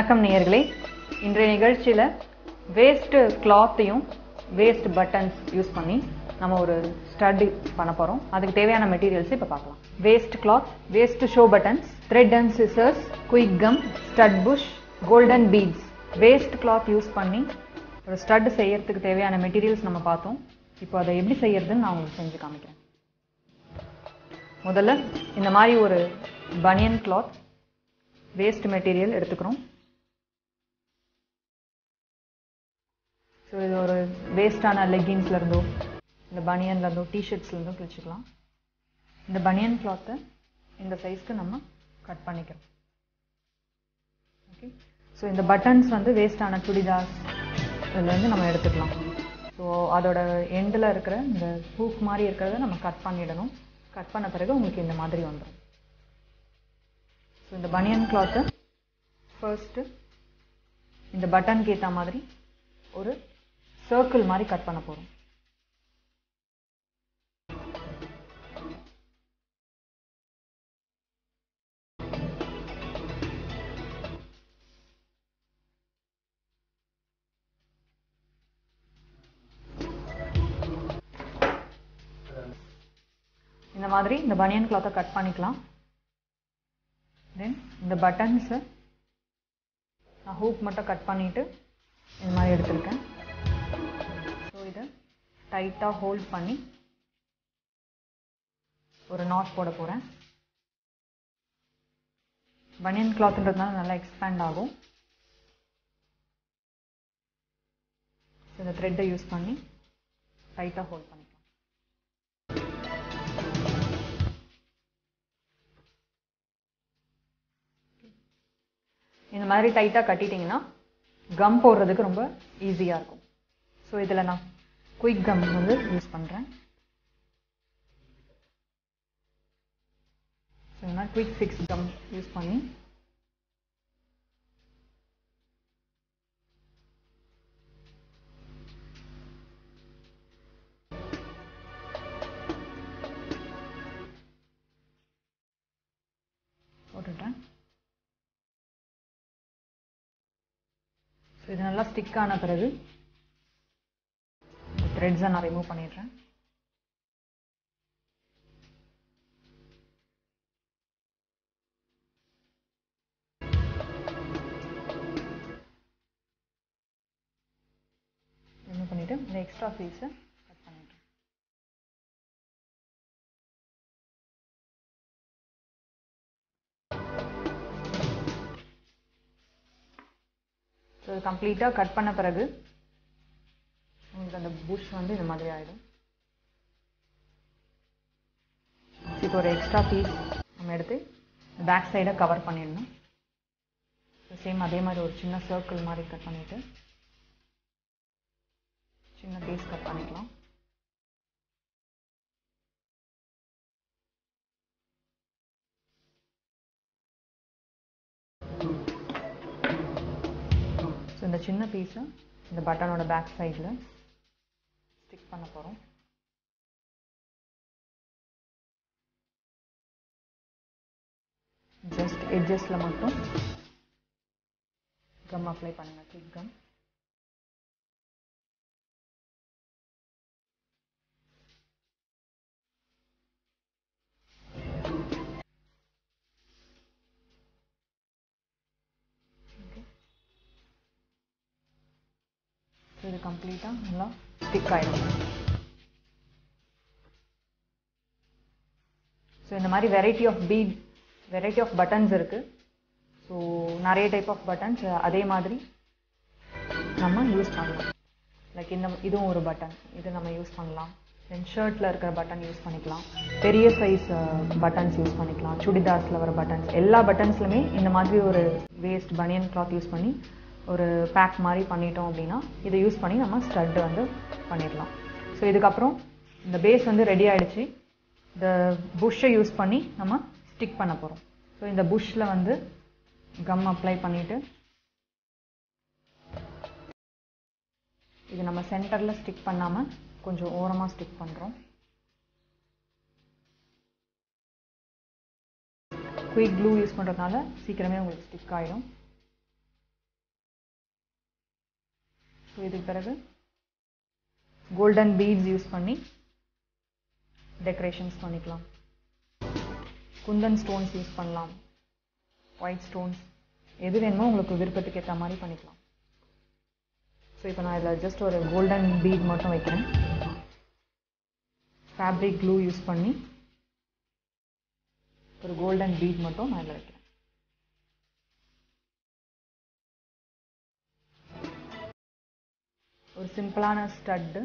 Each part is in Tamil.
வணக்கம் நேயர்களே இன்றைய நிகழ்ச்சியில் வேஸ்ட் கிளாத்தையும் வேஸ்ட் பட்டன்ஸ் யூஸ் பண்ணி நம்ம ஒரு ஸ்டடி பண்ண போகிறோம் அதுக்கு தேவையான மெட்டீரியல்ஸ் இப்போ பார்க்கலாம் waste cloth waste show buttons thread and scissors quick gum stud push golden beads waste cloth use பண்ணி ஒரு ஸ்டட் செய்யறதுக்கு தேவையான மெட்டீரியல்ஸ் நம்ம பார்த்தோம் இப்போ அதை எப்படி செய்யறதுன்னு நான் உங்களுக்கு செஞ்சு காமிக்கிறேன் முதல்ல இந்த மாதிரி ஒரு பனியன் கிளாத் வேஸ்ட் மெட்டீரியல் எடுத்துக்கிறோம் ஸோ இது ஒரு வேஸ்டான லெக்கின்ஸ்ல இருந்தோ இந்த பனியன்ல இருந்தோ டிஷர்ட்ஸ்ல இருந்தோ கிழிச்சுக்கலாம் இந்த பனியன் கிளாத்தை இந்த சைஸ்க்கு நம்ம கட் பண்ணிக்கிறோம் ஓகே ஸோ இந்த பட்டன்ஸ் வந்து வேஸ்டான சுடிதார்ஸ் இதுலேருந்து நம்ம எடுத்துக்கலாம் ஸோ அதோட எண்டில் இருக்கிற இந்த ஹூக் மாதிரி இருக்கிறத நம்ம கட் பண்ணிடணும் கட் பண்ண பிறகு உங்களுக்கு இந்த மாதிரி வந்துடும் ஸோ இந்த பனியன் கிளாத்தை ஃபர்ஸ்ட்டு இந்த பட்டனுக்கு ஏற்ற மாதிரி ஒரு சர்க்கிள் மாதிரி கட் பண்ண போகிறோம் இந்த மாதிரி இந்த பனியன் கிளாத்தை கட் பண்ணிக்கலாம் தென் இந்த பட்டன்ஸை நான் ஹூக் மட்டும் கட் பண்ணிவிட்டு இந்த மாதிரி எடுத்திருக்கேன் ஸோ இதை டைட்டாக ஹோல்ட் பண்ணி ஒரு நாட் போட போகிறேன் பனியன் கிளாத்ன்றதுனால நல்லா எக்ஸ்பேண்ட் ஆகும் ஸோ இந்த த்ரெட்டை யூஸ் பண்ணி டைட்டாக ஹோல்ட் பண்ணிக்கலாம் இந்த மாதிரி டைட்டாக கட்டிட்டிங்கன்னா கம் போடுறதுக்கு ரொம்ப ஈஸியாக இருக்கும் ஸோ இதில் நான் குயிக் கம் வந்து யூஸ் பண்ணுறேன் ஸோ இந்த மாதிரி குயிக் ஃபிக்ஸ் கம் யூஸ் பண்ணி போட்டுட்டேன் ஸோ இது நல்லா ஸ்டிக் ஆன பிறகு த்ரெட்ஸை நான் ரிமூவ் பண்ணிடுறேன் ரிமூவ் பண்ணிவிட்டு இந்த எக்ஸ்ட்ரா பீஸை கட் பண்ணிடுறேன் ஸோ கம்ப்ளீட்டாக கட் பண்ண பிறகு உங்களுக்கு அந்த புஷ் வந்து இந்த மாதிரி ஆகிடும் இப்போ ஒரு எக்ஸ்ட்ரா பீஸ் நம்ம எடுத்து பேக் சைடை கவர் பண்ணிடணும் சேம் அதே மாதிரி ஒரு சின்ன சர்க்கிள் மாதிரி கட் பண்ணிவிட்டு சின்ன பீஸ் கட் பண்ணிக்கலாம் ஸோ இந்த சின்ன பீஸை இந்த பட்டனோட பேக் சைடில் ஸ்டிக் பண்ண போகிறோம் ஜஸ்ட் எட்ஜஸில் மட்டும் கம் அப்ளை பண்ணுங்க கிக் கம் இது கம்ப்ளீட்டாக நல்லா ஸ்டிக் ஆகிடும் ஸோ இந்த மாதிரி variety of bead variety of buttons இருக்குது ஸோ நிறைய டைப் ஆஃப் பட்டன்ஸ் அதே மாதிரி நம்ம யூஸ் பண்ணலாம் லைக் இந்த இதுவும் ஒரு பட்டன் இது நம்ம யூஸ் பண்ணலாம் தென் ஷர்ட்டில் இருக்கிற பட்டன் யூஸ் பண்ணிக்கலாம் பெரிய சைஸ் பட்டன்ஸ் யூஸ் பண்ணிக்கலாம் சுடிதார்ஸில் வர பட்டன்ஸ் எல்லா பட்டன்ஸ்லையுமே இந்த மாதிரி ஒரு வேஸ்ட் பனியன் கிளாத் யூஸ் பண்ணி ஒரு பேக் மாதிரி பண்ணிட்டோம் அப்படின்னா இதை யூஸ் பண்ணி நம்ம ஸ்டட் வந்து பண்ணிடலாம் ஸோ இதுக்கப்புறம் இந்த பேஸ் வந்து ரெடி ஆகிடுச்சு இந்த புஷ்ஷை யூஸ் பண்ணி நம்ம ஸ்டிக் பண்ண போகிறோம் ஸோ இந்த புஷ்ஷில் வந்து கம் அப்ளை பண்ணிவிட்டு இது நம்ம சென்டரில் ஸ்டிக் பண்ணாமல் கொஞ்சம் ஓரமாக ஸ்டிக் பண்ணுறோம் குயிக் க்ளூ யூஸ் பண்ணுறதுனால சீக்கிரமே உங்களுக்கு ஸ்டிக் ஆகிடும் ஸோ இதுக்கு பிறகு கோல்டன் பீட்ஸ் யூஸ் பண்ணி டெக்கரேஷன்ஸ் பண்ணிக்கலாம் குந்தன் ஸ்டோன்ஸ் யூஸ் பண்ணலாம் ஒயிட் ஸ்டோன்ஸ் எது வேணுமோ உங்களுக்கு விருப்பத்துக்கு ஏற்ற மாதிரி பண்ணிக்கலாம் ஸோ இப்போ நான் இதில் ஜஸ்ட் ஒரு கோல்டன் பீட் மட்டும் வைக்கிறேன் ஃபேப்ரிக் க்ளூ யூஸ் பண்ணி ஒரு கோல்டன் பீட் மட்டும் நான் இதில் வைக்கிறேன் ஒரு சிம்பிளான ஸ்டட்டு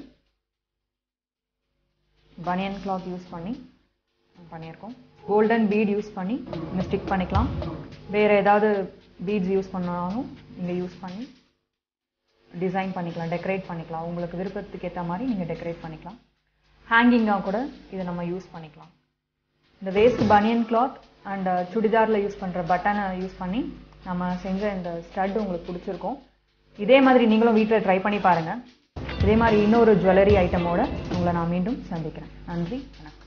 பனியன் கிளாத் யூஸ் பண்ணி பண்ணியிருக்கோம் கோல்டன் பீட் யூஸ் பண்ணி இங்கே ஸ்டிக் பண்ணிக்கலாம் வேறு ஏதாவது பீட்ஸ் யூஸ் பண்ணாலும் இங்கே யூஸ் பண்ணி டிசைன் பண்ணிக்கலாம் டெக்கரேட் பண்ணிக்கலாம் உங்களுக்கு விருப்பத்துக்கு ஏற்ற மாதிரி நீங்கள் டெக்கரேட் பண்ணிக்கலாம் ஹேங்கிங்காக கூட இதை நம்ம யூஸ் பண்ணிக்கலாம் இந்த வேஸ்ட் பனியன் கிளாத் அண்ட் சுடிதாரில் யூஸ் பண்ணுற பட்டனை யூஸ் பண்ணி நம்ம செஞ்ச இந்த ஸ்டட் உங்களுக்கு பிடிச்சிருக்கோம் இதே மாதிரி நீங்களும் வீட்டில் ட்ரை பண்ணி பாருங்கள் இதே மாதிரி இன்னொரு ஜுவல்லரி ஐட்டமோட உங்களை நான் மீண்டும் சந்திக்கிறேன் நன்றி வணக்கம்